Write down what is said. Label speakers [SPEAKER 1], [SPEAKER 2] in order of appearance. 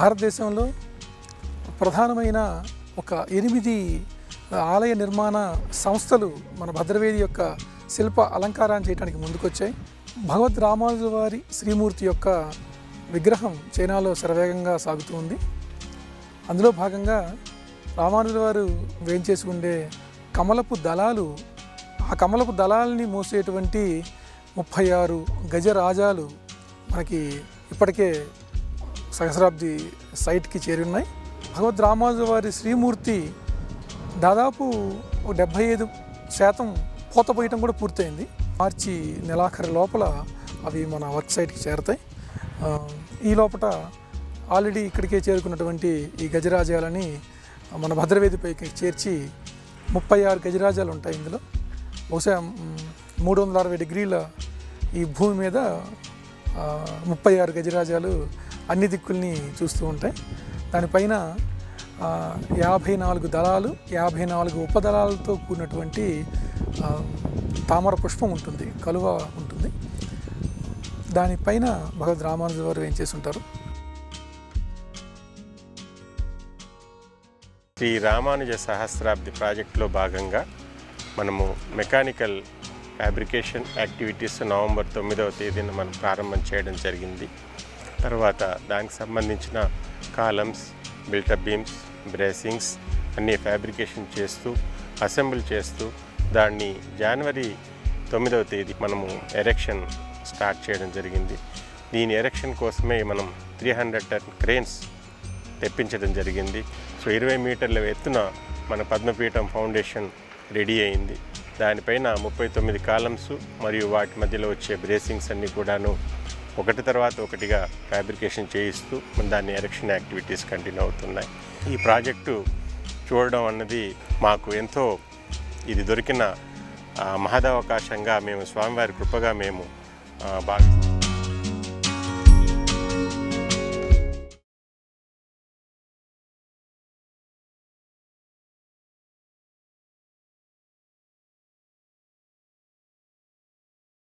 [SPEAKER 1] భారతదేశంలో ప్రధానమైన ఒక ఎనిమిది ఆలయ నిర్మాణ సంస్థలు మన భద్రవేది యొక్క శిల్ప అలంకారాన్ని చేయడానికి ముందుకొచ్చాయి భగవద్ రామానుజుల వారి శ్రీమూర్తి యొక్క విగ్రహం చైనాలో శరవేగంగా సాగుతూ ఉంది అందులో భాగంగా రామానుజుల వారు వేంచేసి ఉండే కమలపు దళాలు ఆ కమలపు దళాలని మోసేటువంటి ముప్పై ఆరు గజరాజాలు మనకి ఇప్పటికే సహస్రాబ్ది సైట్కి చేరి ఉన్నాయి భగవద్ రామానుజుల వారి శ్రీమూర్తి దాదాపు డెబ్భై ఐదు శాతం పూత పోయటం కూడా పూర్తయింది మార్చి నెలాఖరు లోపల అవి మన వర్క్ సైట్కి చేరుతాయి ఆ, ఈ లోపల ఆల్రెడీ ఇక్కడికే చేరుకున్నటువంటి ఈ గజరాజాలని మన భద్రవేదిపైకి చేర్చి ముప్పై ఆరు గజరాజాలు ఉంటాయి ఇందులో బహుశా మ్, మూడు వందల అరవై డిగ్రీల ఈ భూమి మీద ఆ, ముప్పై ఆరు గజరాజాలు అన్ని దిక్కుల్ని చూస్తూ ఉంటాయి దానిపైన ఆ, యాభై నాలుగు దళాలు యాభై నాలుగు ఉపదళాలతో కూడినటువంటి ఆ, తామర పుష్పం ఉంటుంది కలువ ఉంటుంది దానిపైన భగవద్ రామానుజు వారు ఏం చేసి ఉంటారు
[SPEAKER 2] శ్రీ రామానుజ సహస్రాబ్ది ప్రాజెక్టులో భాగంగా మనము మెకానికల్ ఫ్యాబ్రికేషన్ యాక్టివిటీస్ నవంబర్ తొమ్మిదవ తేదీన మనం ప్రారంభం చేయడం జరిగింది తర్వాత దానికి సంబంధించిన కాలమ్స్ బిల్టప్ బీమ్స్ బ్రేసింగ్స్ అన్నీ ఫ్యాబ్రికేషన్ చేస్తూ అసెంబుల్ చేస్తూ దాన్ని జనవరి తొమ్మిదవ తేదీ మనము ఎరెక్షన్ స్టార్ట్ చేయడం జరిగింది దీని ఎరెక్షన్ కోసమే మనం త్రీ హండ్రెడ్ టన్ క్రేన్స్ తెప్పించడం జరిగింది సో ఇరవై మీటర్ల ఎత్తున మన పద్మపీఠం ఫౌండేషన్ రెడీ అయింది దానిపైన ముప్పై తొమ్మిది కాలమ్స్ మరియు వాటి మధ్యలో వచ్చే బ్రేసింగ్స్ అన్నీ కూడాను ఒకటి తర్వాత ఒకటిగా ఫ్యాబ్రికేషన్ చేయిస్తూ మన దాన్ని ఎరెక్షన్ యాక్టివిటీస్ కంటిన్యూ అవుతున్నాయి ఈ ప్రాజెక్టు చూడడం అన్నది మాకు ఎంతో ఇది దొరికిన ఆ, మహదవకాశంగా మేము స్వామివారి కృపగా మేము ఆ, భావిస్తున్నాం